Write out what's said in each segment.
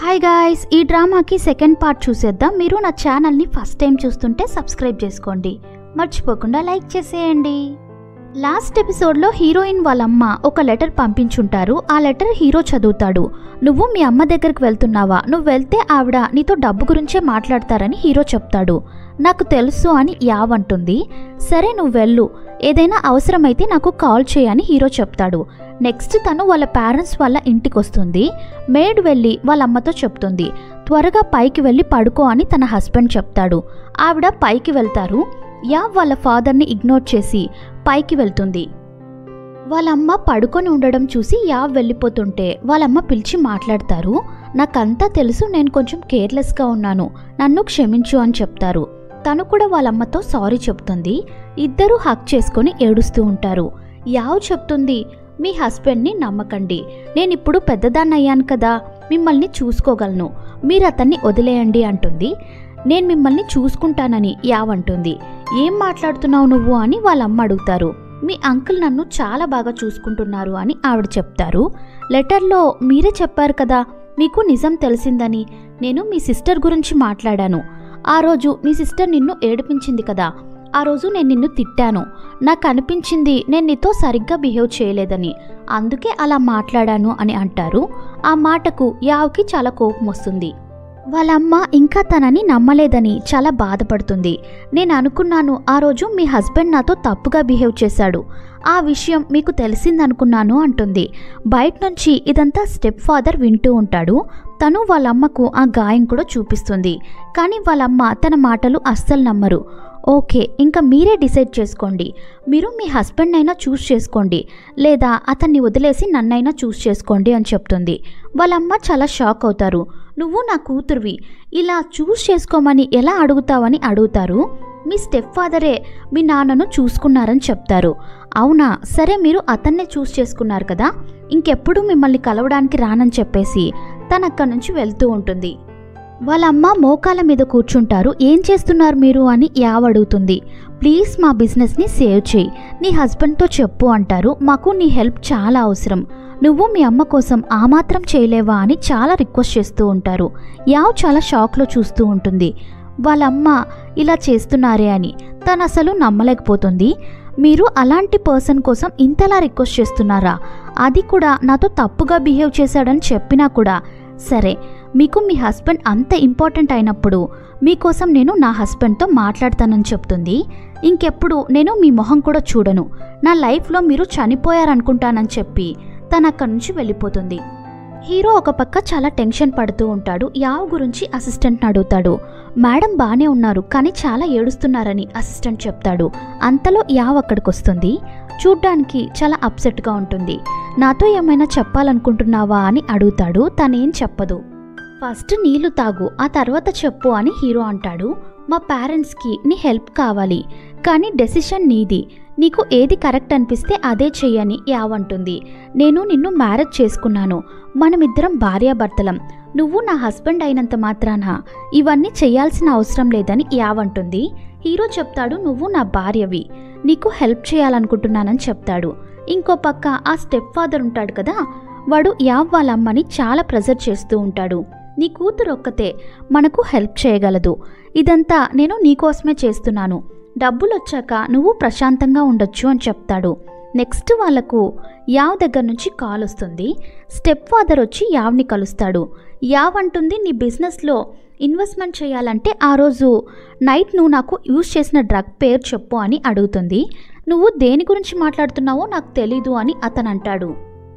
hi guys ఈ డ్రామాకి second part చూసేద్దాం మీరు నా ఛానల్ని ఫస్ట్ టైం చూస్తుంటే సబ్స్క్రైబ్ చేసుకోండి మర్చిపోకుండా లైక్ చేసేయండి లాస్ట్ ఎపిసోడ్లో హీరోయిన్ వాళ్ళమ్మ ఒక లెటర్ పంపించుంటారు ఆ లెటర్ హీరో చదువుతాడు నువ్వు మీ అమ్మ దగ్గరికి వెళ్తున్నావా నువ్వు వెళ్తే ఆవిడ నీతో డబ్బు గురించే మాట్లాడతారని హీరో చెప్తాడు నాకు తెలుసు అని యావ్ అంటుంది సరే నువ్వు వెళ్ళు ఏదైనా అవసరమైతే నాకు కాల్ చేయని హీరో చెప్తాడు నెక్స్ట్ తను వాళ్ళ పేరెంట్స్ వాళ్ళ ఇంటికి వస్తుంది మేడ్ వెళ్ళి వాళ్ళ అమ్మతో చెప్తుంది త్వరగా పైకి వెళ్ళి పడుకో అని తన హస్బెండ్ చెప్తాడు ఆవిడ పైకి వెళ్తారు యావ్ వాళ్ళ ఫాదర్ని ఇగ్నోర్ చేసి పైకి వెళ్తుంది వాళ్ళమ్మ పడుకొని ఉండడం చూసి యావ్ వెళ్ళిపోతుంటే వాళ్ళమ్మ పిలిచి మాట్లాడతారు నాకంతా తెలుసు నేను కొంచెం కేర్లెస్గా ఉన్నాను నన్ను క్షమించు అని చెప్తారు తను కూడా వాళ్ళమ్మతో సారీ చెప్తుంది ఇద్దరూ హక్ చేసుకొని ఏడుస్తూ ఉంటారు యావ్ చెప్తుంది మీ హస్బెండ్ని నమ్మకండి నేను ఇప్పుడు పెద్దదాన్నయ్యాను కదా మిమ్మల్ని చూసుకోగలను మీరు అతన్ని వదిలేయండి అంటుంది నేను మిమ్మల్ని చూసుకుంటానని యావ్ అంటుంది ఏం మాట్లాడుతున్నావు నువ్వు అని వాళ్ళ అమ్మ అడుగుతారు మీ అంకుల్ నన్ను చాలా బాగా చూసుకుంటున్నారు అని ఆవిడ చెప్తారు లెటర్లో మీరే చెప్పారు కదా మీకు నిజం తెలిసిందని నేను మీ సిస్టర్ గురించి మాట్లాడాను ఆ రోజు నీ సిస్టర్ నిన్ను ఏడిపించింది కదా ఆ రోజు నేను నిన్ను తిట్టాను నాకు అనిపించింది నేను నీతో సరిగ్గా బిహేవ్ చేయలేదని అందుకే అలా మాట్లాడాను అని అంటారు ఆ మాటకు యావ్కి చాలా కోపం వస్తుంది వాళ్ళమ్మ ఇంకా తనని నమ్మలేదని చాలా బాధపడుతుంది నేను అనుకున్నాను ఆ రోజు మీ హస్బెండ్ నాతో తప్పుగా బిహేవ్ చేశాడు ఆ విషయం మీకు తెలిసిందనుకున్నాను అంటుంది బయట నుంచి ఇదంతా స్టెప్ ఫాదర్ వింటూ ఉంటాడు తను వాళ్ళమ్మకు ఆ గాయం కూడా చూపిస్తుంది కానీ వాళ్ళమ్మ తన మాటలు అస్సలు నమ్మరు ఓకే ఇంకా మీరే డిసైడ్ చేసుకోండి మీరు మీ హస్బెండ్ అయినా చూస్ చేసుకోండి లేదా అతన్ని వదిలేసి నన్నైనా చూస్ చేసుకోండి అని చెప్తుంది వాళ్ళమ్మ చాలా షాక్ అవుతారు నువ్వు నా కూతురువి ఇలా చూస్ చేసుకోమని ఎలా అడుగుతావని అడుగుతారు మీ స్టెప్ ఫాదరే మీ నాన్నను చూసుకున్నారని చెప్తారు అవునా సరే మీరు అతన్నే చూస్ చేసుకున్నారు కదా ఇంకెప్పుడు మిమ్మల్ని కలవడానికి రానని చెప్పేసి తను అక్కడి నుంచి వెళ్తూ ఉంటుంది వాళ్ళ అమ్మ మోకాల మీద కూర్చుంటారు ఏం చేస్తున్నారు మీరు అని యావ్ అడుగుతుంది ప్లీజ్ మా బిజినెస్ని సేవ్ చేయి నీ హస్బెండ్తో చెప్పు అంటారు మాకు నీ హెల్ప్ చాలా అవసరం నువ్వు మీ అమ్మ కోసం ఆ మాత్రం చేయలేవా అని చాలా రిక్వెస్ట్ చేస్తూ ఉంటారు యావ్ చాలా షాక్లో చూస్తూ ఉంటుంది వాళ్ళమ్మ ఇలా చేస్తున్నారే అని తను అసలు నమ్మలేకపోతుంది మీరు అలాంటి పర్సన్ కోసం ఇంతలా రిక్వెస్ట్ చేస్తున్నారా అది కూడా నాతో తప్పుగా బిహేవ్ చేశాడని చెప్పినా కూడా సరే మీకు మీ హస్బెండ్ అంత ఇంపార్టెంట్ అయినప్పుడు మీకోసం నేను నా హస్బెండ్తో మాట్లాడతానని చెప్తుంది ఇంకెప్పుడు నేను మీ మొహం కూడా చూడను నా లైఫ్లో మీరు చనిపోయారనుకుంటానని చెప్పి తను అక్కడి నుంచి వెళ్ళిపోతుంది హీరో ఒక పక్క చాలా టెన్షన్ పడుతూ ఉంటాడు యావ్ గురించి అసిస్టెంట్ని అడుగుతాడు మేడం బాగానే ఉన్నారు కానీ చాలా ఏడుస్తున్నారని అసిస్టెంట్ చెప్తాడు అంతలో యావ్ అక్కడికి వస్తుంది చూడ్డానికి చాలా అప్సెట్గా ఉంటుంది నాతో ఏమైనా చెప్పాలనుకుంటున్నావా అని అడుగుతాడు తనేం చెప్పదు ఫస్ట్ నీళ్లు తాగు ఆ తర్వాత చెప్పు అని హీరో అంటాడు మా పేరెంట్స్కి నీ హెల్ప్ కావాలి కానీ డెసిషన్ నీది నీకు ఏది కరెక్ట్ అనిపిస్తే అదే చెయ్యని యావంటుంది నేను నిన్ను మ్యారేజ్ చేసుకున్నాను మనమిద్దరం భార్యాభర్తలం నువ్వు నా హస్బెండ్ అయినంత మాత్రాన ఇవన్నీ చేయాల్సిన అవసరం లేదని యావంటుంది హీరో చెప్తాడు నువ్వు నా భార్యవి నీకు హెల్ప్ చేయాలనుకుంటున్నానని చెప్తాడు ఇంకో పక్క ఆ స్టెప్ ఫాదర్ ఉంటాడు కదా వాడు యావ్ వాళ్ళ అమ్మని చాలా ప్రెజర్ చేస్తూ ఉంటాడు నీ కూతురు ఒక్కతే మనకు హెల్ప్ చేయగలదు ఇదంతా నేను నీకోసమే చేస్తున్నాను డబ్బులు వచ్చాక నువ్వు ప్రశాంతంగా ఉండొచ్చు అని చెప్తాడు నెక్స్ట్ వాళ్ళకు యావ్ దగ్గర నుంచి కాల్ వస్తుంది స్టెప్ ఫాదర్ వచ్చి యావ్ని కలుస్తాడు యావ్ అంటుంది నీ బిజినెస్లో ఇన్వెస్ట్మెంట్ చేయాలంటే ఆ రోజు నైట్ నువ్వు నాకు యూజ్ చేసిన డ్రగ్ పేరు చెప్పు అని అడుగుతుంది నువ్వు దేని గురించి మాట్లాడుతున్నావో నాకు తెలీదు అని అతను అంటాడు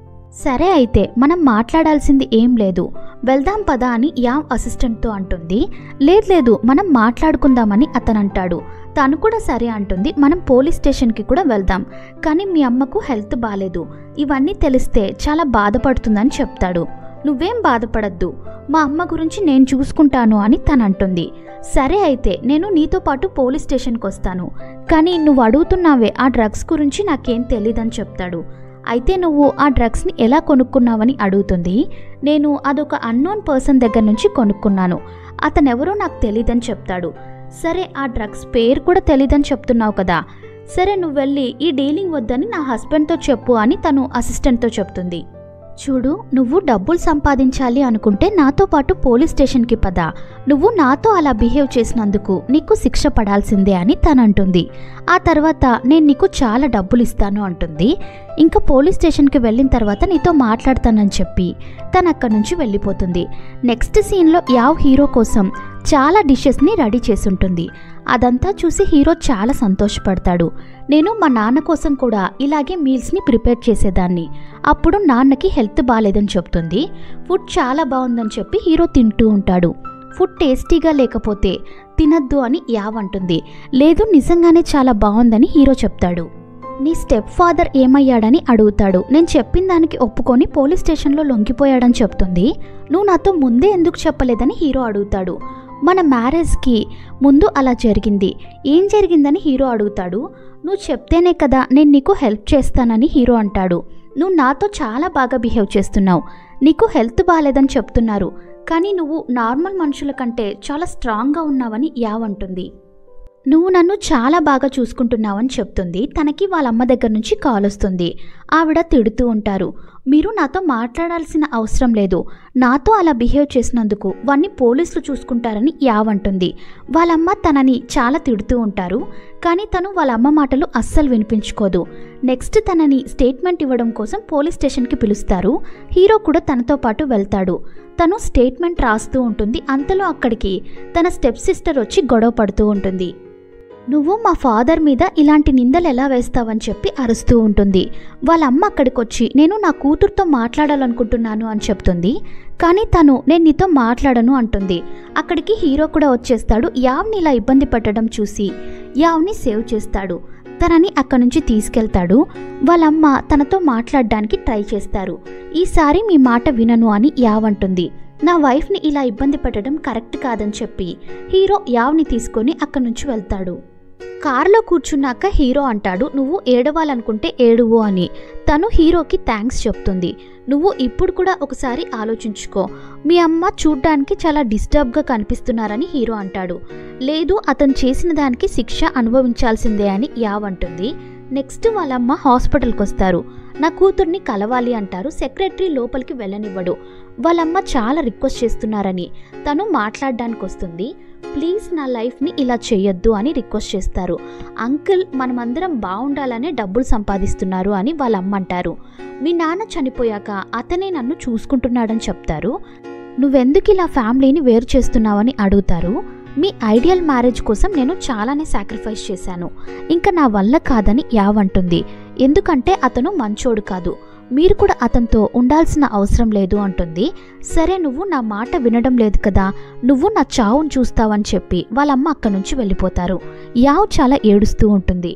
సరే అయితే మనం మాట్లాడాల్సింది ఏం లేదు వెళ్దాం పదా అని యావ్ అసిస్టెంట్తో అంటుంది లేదు లేదు మనం మాట్లాడుకుందామని అతను అంటాడు తను కూడా సరే అంటుంది మనం పోలీస్ స్టేషన్కి కూడా వెళ్దాం కానీ మీ అమ్మకు హెల్త్ బాగాలేదు ఇవన్నీ తెలిస్తే చాలా బాధపడుతుందని చెప్తాడు నువ్వేం బాధపడద్దు మా అమ్మ గురించి నేను చూసుకుంటాను అని తను అంటుంది సరే అయితే నేను నీతో పాటు పోలీస్ స్టేషన్కి వస్తాను కానీ నువ్వు అడుగుతున్నావే ఆ డ్రగ్స్ గురించి నాకేం తెలియదని చెప్తాడు అయితే నువ్వు ఆ డ్రగ్స్ని ఎలా కొనుక్కున్నావని అడుగుతుంది నేను అదొక అన్నోన్ పర్సన్ దగ్గర నుంచి కొనుక్కున్నాను అతనెవరో నాకు తెలియదని చెప్తాడు సరే ఆ డ్రగ్స్ పేరు కూడా తెలీదని చెప్తున్నావు కదా సరే నువ్వు వెళ్ళి ఈ డీలింగ్ వద్దని నా హస్బెండ్తో చెప్పు అని తను అసిస్టెంట్తో చెప్తుంది చూడు నువ్వు డబ్బులు సంపాదించాలి అనుకుంటే నాతో పాటు పోలీస్ స్టేషన్కి పద నువ్వు నాతో అలా బిహేవ్ చేసినందుకు నీకు శిక్ష పడాల్సిందే అని తనంటుంది ఆ తర్వాత నేను నీకు చాలా డబ్బులు ఇస్తాను అంటుంది ఇంకా పోలీస్ స్టేషన్కి వెళ్ళిన తర్వాత నీతో మాట్లాడతానని చెప్పి తను అక్కడి నుంచి వెళ్ళిపోతుంది నెక్స్ట్ సీన్లో యావ్ హీరో కోసం చాలా డిషెస్ని రెడీ చేసుంటుంది అదంతా చూసి హీరో చాలా సంతోషపడతాడు నేను మా నాన్న కోసం కూడా ఇలాగే మీల్స్ని ప్రిపేర్ చేసేదాన్ని అప్పుడు నాన్నకి హెల్త్ బాగాలేదని చెప్తుంది ఫుడ్ చాలా బాగుందని చెప్పి హీరో తింటూ ఉంటాడు ఫుడ్ టేస్టీగా లేకపోతే తినద్దు అని యావ్ అంటుంది లేదు నిజంగానే చాలా బాగుందని హీరో చెప్తాడు నీ స్టెప్ ఫాదర్ ఏమయ్యాడని అడుగుతాడు నేను చెప్పిన దానికి ఒప్పుకొని పోలీస్ స్టేషన్లో లొంగిపోయాడని చెప్తుంది నువ్వు నాతో ముందే ఎందుకు చెప్పలేదని హీరో అడుగుతాడు మన మ్యారేజ్కి ముందు అలా జరిగింది ఏం జరిగిందని హీరో అడుగుతాడు నువ్వు చెప్తేనే కదా నేను నీకు హెల్ప్ చేస్తానని హీరో అంటాడు నువ్వు నాతో చాలా బాగా బిహేవ్ చేస్తున్నావు నీకు హెల్త్ బాగాలేదని చెప్తున్నారు కానీ నువ్వు నార్మల్ మనుషుల కంటే చాలా స్ట్రాంగ్గా ఉన్నావని యావ్ అంటుంది నువ్వు నన్ను చాలా బాగా చూసుకుంటున్నావని చెప్తుంది తనకి వాళ్ళ అమ్మ దగ్గర నుంచి కాల్ వస్తుంది ఆవిడ తిడుతూ ఉంటారు మీరు నాతో మాట్లాడాల్సిన అవసరం లేదు నాతో అలా బిహేవ్ చేసినందుకు వాణ్ణి పోలీసులు చూసుకుంటారని యావంటుంది వాళ్ళమ్మ తనని చాలా తిడుతూ ఉంటారు కానీ తను వాళ్ళ అమ్మ మాటలు అస్సలు వినిపించుకోదు నెక్స్ట్ తనని స్టేట్మెంట్ ఇవ్వడం కోసం పోలీస్ స్టేషన్కి పిలుస్తారు హీరో కూడా తనతో పాటు వెళ్తాడు తను స్టేట్మెంట్ రాస్తూ ఉంటుంది అంతలో అక్కడికి తన స్టెప్ సిస్టర్ వచ్చి గొడవ పడుతూ ఉంటుంది నువ్వు మా ఫాదర్ మీద ఇలాంటి నిందలు ఎలా వేస్తావని చెప్పి అరుస్తూ ఉంటుంది వాళ్ళ అమ్మ అక్కడికి వచ్చి నేను నా కూతురుతో మాట్లాడాలనుకుంటున్నాను అని చెప్తుంది కానీ తను నేను నీతో మాట్లాడను అంటుంది అక్కడికి హీరో కూడా వచ్చేస్తాడు యావ్ని ఇలా ఇబ్బంది పెట్టడం చూసి యావ్ని సేవ్ చేస్తాడు తనని అక్కడి నుంచి తీసుకెళ్తాడు వాళ్ళమ్మ తనతో మాట్లాడడానికి ట్రై చేస్తారు ఈసారి మీ మాట వినను అని యావ్ అంటుంది నా వైఫ్ని ఇలా ఇబ్బంది పెట్టడం కరెక్ట్ కాదని చెప్పి హీరో యావ్ని తీసుకొని అక్కడి నుంచి వెళ్తాడు కారులో కూర్చున్నాక హీరో అంటాడు నువ్వు ఏడవాలనుకుంటే ఏడువు అని తను హీరోకి థ్యాంక్స్ చెప్తుంది నువ్వు ఇప్పుడు కూడా ఒకసారి ఆలోచించుకో మీ అమ్మ చూడ్డానికి చాలా డిస్టర్బ్గా కనిపిస్తున్నారని హీరో అంటాడు లేదు అతను చేసిన దానికి శిక్ష అనుభవించాల్సిందే అని యావ్ అంటుంది నెక్స్ట్ వాళ్ళమ్మ హాస్పిటల్కి వస్తారు నా కూతుర్ని కలవాలి అంటారు సెక్రటరీ లోపలికి వెళ్ళనివ్వడు వాళ్ళమ్మ చాలా రిక్వెస్ట్ చేస్తున్నారని తను మాట్లాడడానికి వస్తుంది ప్లీజ్ నా లైఫ్ని ఇలా చేయొద్దు అని రిక్వెస్ట్ చేస్తారు అంకుల్ మనమందరం బాగుండాలనే డబ్బులు సంపాదిస్తున్నారు అని వాళ్ళ అమ్మ అంటారు మీ నాన్న చనిపోయాక అతనే నన్ను చూసుకుంటున్నాడని చెప్తారు నువ్వెందుకు ఇలా ఫ్యామిలీని వేరు చేస్తున్నావని అడుగుతారు మీ ఐడియల్ మ్యారేజ్ కోసం నేను చాలానే సాక్రిఫైస్ చేశాను ఇంకా నా వల్ల కాదని యావంటుంది ఎందుకంటే అతను మంచోడు కాదు మీరు కూడా అతనితో ఉండాల్సిన అవసరం లేదు అంటుంది సరే నువ్వు నా మాట వినడం లేదు కదా నువ్వు నా చావును చూస్తావని చెప్పి వాళ్ళమ్మ అక్కడి నుంచి వెళ్ళిపోతారు యావ్ చాలా ఏడుస్తూ ఉంటుంది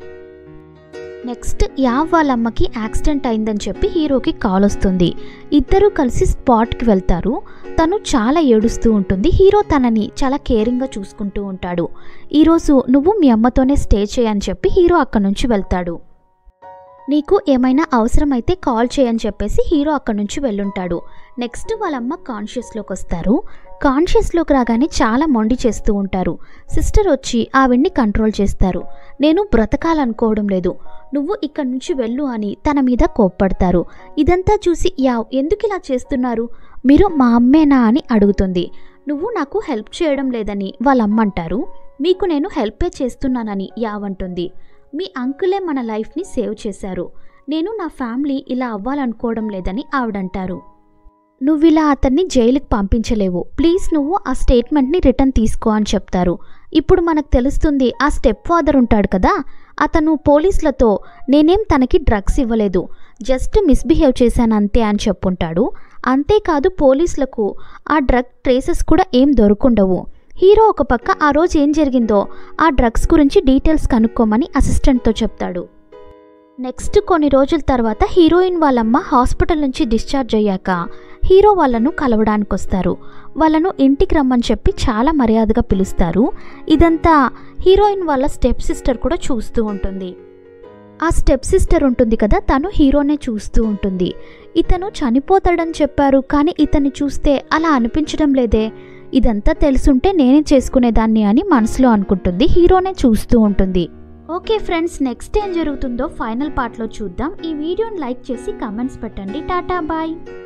నెక్స్ట్ యావ్ వాళ్ళ అమ్మకి యాక్సిడెంట్ అయిందని చెప్పి హీరోకి కాల్ వస్తుంది ఇద్దరూ కలిసి స్పాట్కి వెళ్తారు తను చాలా ఏడుస్తూ ఉంటుంది హీరో తనని చాలా కేరింగ్గా చూసుకుంటూ ఉంటాడు ఈరోజు నువ్వు మీ అమ్మతోనే స్టే చేయని చెప్పి హీరో అక్కడి నుంచి వెళ్తాడు నీకు ఏమైనా అవసరమైతే కాల్ చేయని చెప్పేసి హీరో అక్కడి నుంచి వెళ్ళుంటాడు నెక్స్ట్ వాళ్ళమ్మ కాన్షియస్లోకి వస్తారు కాన్షియస్లోకి రాగానే చాలా మొండి చేస్తూ ఉంటారు సిస్టర్ వచ్చి ఆవిడ్ని కంట్రోల్ చేస్తారు నేను బ్రతకాలనుకోవడం లేదు నువ్వు ఇక్కడి నుంచి వెళ్ళు అని తన మీద కోప్పడతారు ఇదంతా చూసి యావ్ ఎందుకు ఇలా చేస్తున్నారు మీరు మా అమ్మేనా అని అడుగుతుంది నువ్వు నాకు హెల్ప్ చేయడం లేదని వాళ్ళమ్మ అంటారు మీకు నేను హెల్పే చేస్తున్నానని యావ్ అంటుంది మీ అంకులే మన లైఫ్ని సేవ్ చేశారు నేను నా ఫ్యామిలీ ఇలా అవ్వాలనుకోవడం లేదని ఆవిడంటారు నువ్వు ఇలా అతన్ని జైలుకి పంపించలేవు ప్లీజ్ నువ్వు ఆ స్టేట్మెంట్ని రిటర్న్ తీసుకో అని చెప్తారు ఇప్పుడు మనకు తెలుస్తుంది ఆ స్టెప్ ఫాదర్ ఉంటాడు కదా అతను పోలీసులతో నేనేం తనకి డ్రగ్స్ ఇవ్వలేదు జస్ట్ మిస్బిహేవ్ చేశాను అంతే అని చెప్పుంటాడు అంతేకాదు పోలీసులకు ఆ డ్రగ్ ట్రేసెస్ కూడా ఏం దొరుకుండవు హీరో ఒక పక్క ఆ రోజు ఏం జరిగిందో ఆ డ్రగ్స్ గురించి డీటెయిల్స్ కనుక్కోమని అసిస్టెంట్తో చెప్తాడు నెక్స్ట్ కొన్ని రోజుల తర్వాత హీరోయిన్ వాళ్ళమ్మ హాస్పిటల్ నుంచి డిశ్చార్జ్ అయ్యాక హీరో వాళ్ళను కలవడానికి వస్తారు వాళ్ళను ఇంటికి రమ్మని చెప్పి చాలా మర్యాదగా పిలుస్తారు ఇదంతా హీరోయిన్ వాళ్ళ స్టెప్ సిస్టర్ కూడా చూస్తూ ఉంటుంది ఆ స్టెప్ సిస్టర్ ఉంటుంది కదా తను హీరోనే చూస్తూ ఉంటుంది ఇతను చనిపోతాడని చెప్పారు కానీ ఇతన్ని చూస్తే అలా అనిపించడం లేదే ఇదంతా తెలుసుంటే నేనే చేసుకునేదాన్ని అని మనసులో అనుకుంటుంది హీరోనే చూస్తూ ఉంటుంది ఓకే ఫ్రెండ్స్ నెక్స్ట్ ఏం జరుగుతుందో ఫైనల్ పార్ట్లో చూద్దాం ఈ వీడియోని లైక్ చేసి కమెంట్స్ పెట్టండి టాటా బాయ్